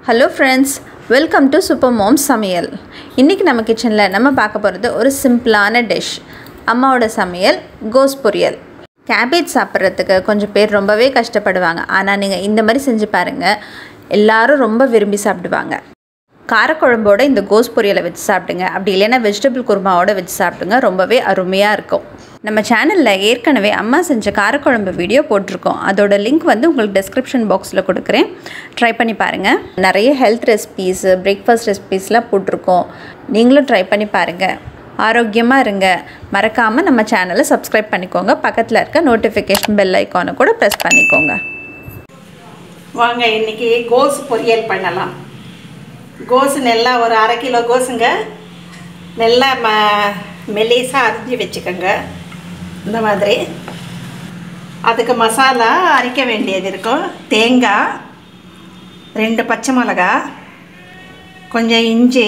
hello friends welcome to super mom சமையல் இன்றைக்கி நம்ம கிச்சனில் நம்ம பார்க்க போகிறது ஒரு சிம்பிளான டிஷ் அம்மாவோட சமையல் கோஸ் பொரியல் கேபேஜ் சாப்பிட்றதுக்கு கொஞ்சம் பேர் ரொம்பவே கஷ்டப்படுவாங்க ஆனால் நீங்கள் இந்த மாதிரி செஞ்சு பாருங்கள் எல்லாரும் ரொம்ப விரும்பி சாப்பிடுவாங்க காரக்குழம்போட இந்த கோஸ் பொரியலை வச்சு சாப்பிடுங்க அப்படி இல்லைன்னா வெஜிடபிள் குருமாவோட வச்சு சாப்பிடுங்க ரொம்பவே அருமையாக இருக்கும் நம்ம சேனலில் ஏற்கனவே அம்மா செஞ்ச காரக்குழம்பு வீடியோ போட்டிருக்கோம் அதோட லிங்க் வந்து உங்களுக்கு டெஸ்கிரிப்ஷன் பாக்ஸில் கொடுக்குறேன் ட்ரை பண்ணி பாருங்கள் நிறைய ஹெல்த் ரெசிபீஸு பிரேக்ஃபாஸ்ட் ரெசிபீஸ்லாம் போட்டிருக்கோம் நீங்களும் ட்ரை பண்ணி பாருங்கள் ஆரோக்கியமாக இருங்க மறக்காமல் நம்ம சேனலை சப்ஸ்கிரைப் பண்ணிக்கோங்க பக்கத்தில் இருக்க நோட்டிஃபிகேஷன் பெல் ஐக்கானை கூட ப்ரெஸ் பண்ணிக்கோங்க வாங்க இன்னைக்கு கோஸ் பொரியல் பண்ணலாம் கோஸ் நல்லா ஒரு அரை கிலோ கோஸுங்க நல்லா ம மெலிசாக அரிஞ்சு வச்சுக்கோங்க இந்த மாதிரி அதுக்கு மசாலா அரைக்க வேண்டியது இருக்கும் தேங்காய் ரெண்டு பச்சை மிளகா கொஞ்சம் இஞ்சி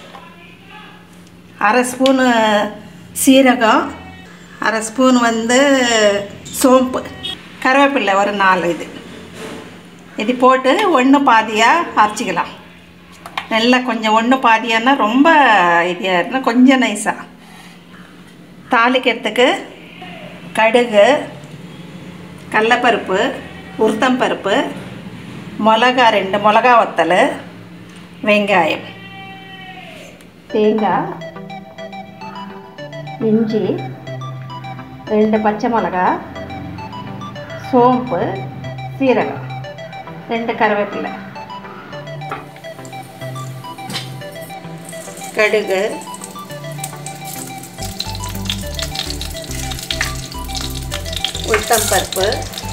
அரை ஸ்பூனு சீரகம் அரை ஸ்பூன் வந்து சோம்பு கருவேப்பில்லை ஒரு நாலு இது இது போட்டு ஒன்று பாதியாக அரைச்சிக்கலாம் நல்லா கொஞ்சம் ஒன்று பாதியானா ரொம்ப இதாக இருந்தால் கொஞ்சம் நைஸாக தாளிக்கிறதுக்கு கடுகு கடலப்பருப்பு உளுத்தம்பருப்பு மிளகா ரெண்டு மிளகா வத்தல் வெங்காயம் தேங்காய் இஞ்சி ரெண்டு பச்சை மிளகா சோம்பு சீரகம் ரெண்டு கருவேப்பிலை கடுகு உளுத்தம்பருப்பு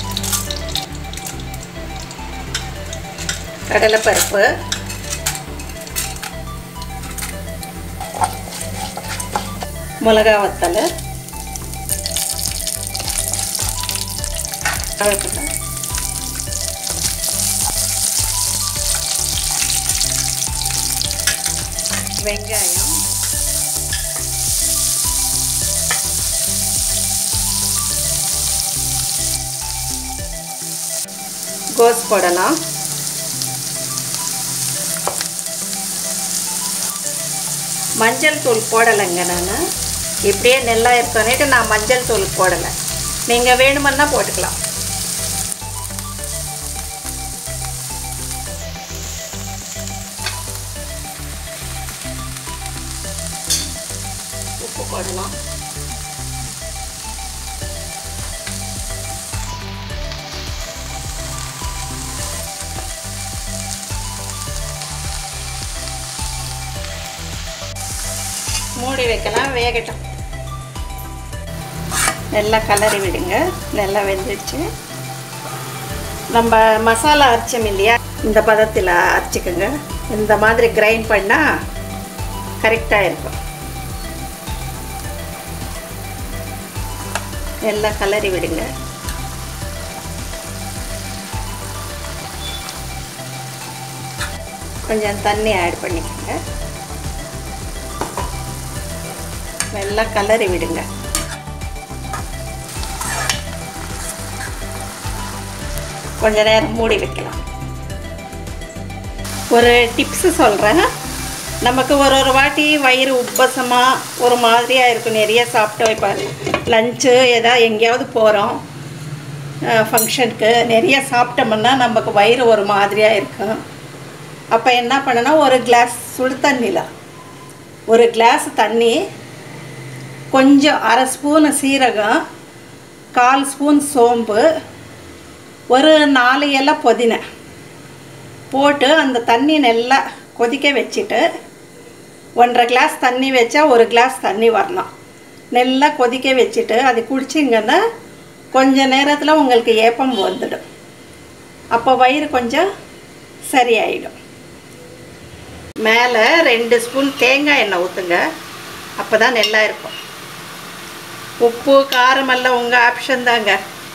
கடலைப்பருப்பு மிளகா வத்தல் கருவேப்பிலை வெங்காயம் கோஸ் போடலாம் மஞ்சள் தூள் போடலைங்க நான் இப்படியே நெல்லா இருக்கோன்னுட்டு நான் மஞ்சள் தூள் போடலை நீங்கள் வேணுமன்னா போட்டுக்கலாம் உப்பு போடலாம் மூடி வைக்கலாம் வேகட்டும் நல்லா கலரி விடுங்க நல்லா வெந்துடுச்சு நம்ம மசாலா அரைச்சோம் இல்லையா இந்த பதத்தில் அரைச்சிக்கோங்க இந்த மாதிரி கிரைண்ட் பண்ணால் கரெக்டாக இருக்கும் நல்லா கலரி விடுங்க கொஞ்சம் தண்ணி ஆட் பண்ணிக்கோங்க நல்லா கலரி விடுங்க கொஞ்ச நேரம் மூடி வைக்கலாம் ஒரு டிப்ஸு சொல்கிறேன் நமக்கு ஒரு ஒரு வாட்டி வயிறு உப்பசமாக ஒரு மாதிரியாக இருக்கும் நிறைய சாப்பிட்டு வைப்பார் லஞ்சு ஏதாவது எங்கேயாவது போகிறோம் ஃபங்க்ஷனுக்கு நிறைய சாப்பிட்டோம்னா நமக்கு வயிறு ஒரு மாதிரியாக இருக்கும் அப்போ என்ன பண்ணணும் ஒரு கிளாஸ் சுடு தண்ணியில் ஒரு கிளாஸ் தண்ணி கொஞ்சம் அரை ஸ்பூனு சீரகம் கால் ஸ்பூன் சோம்பு ஒரு நாலு இலை புதினை போட்டு அந்த தண்ணி நல்லா கொதிக்க வச்சுட்டு ஒன்றரை கிளாஸ் தண்ணி வச்சா ஒரு கிளாஸ் தண்ணி வரணும் நல்லா கொதிக்க வச்சுட்டு அது குடிச்சிங்கன்னா கொஞ்ச நேரத்தில் உங்களுக்கு ஏப்பம் வந்துடும் அப்போ வயிறு கொஞ்சம் சரியாயிடும் மேலே ரெண்டு ஸ்பூன் தேங்காய் எண்ணெய் ஊற்றுங்க அப்போ தான் நல்லா இருக்கும் உப்பு காரமெல்லாம் உங்கள் ஆப்ஷன் தாங்க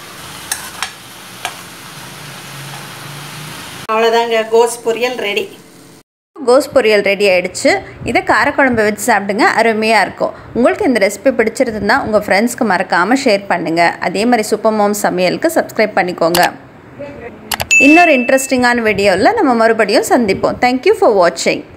அவ்வளோதாங்க கோஸ் பொரியல் ரெடி கோஸ் பொரியல் ரெடி ஆகிடுச்சு இதை காரக்குழம்பு வச்சு சாப்பிடுங்க அருமையாக இருக்கும் உங்களுக்கு இந்த ரெசிபி பிடிச்சிருந்தா உங்கள் ஃப்ரெண்ட்ஸ்க்கு மறக்காமல் ஷேர் பண்ணுங்கள் அதே மாதிரி சூப்பர் மோம் சமையலுக்கு சப்ஸ்கிரைப் பண்ணிக்கோங்க இன்னொரு இன்ட்ரெஸ்டிங்கான வீடியோவில் நம்ம மறுபடியும் சந்திப்போம் தேங்க்யூ ஃபார் வாட்சிங்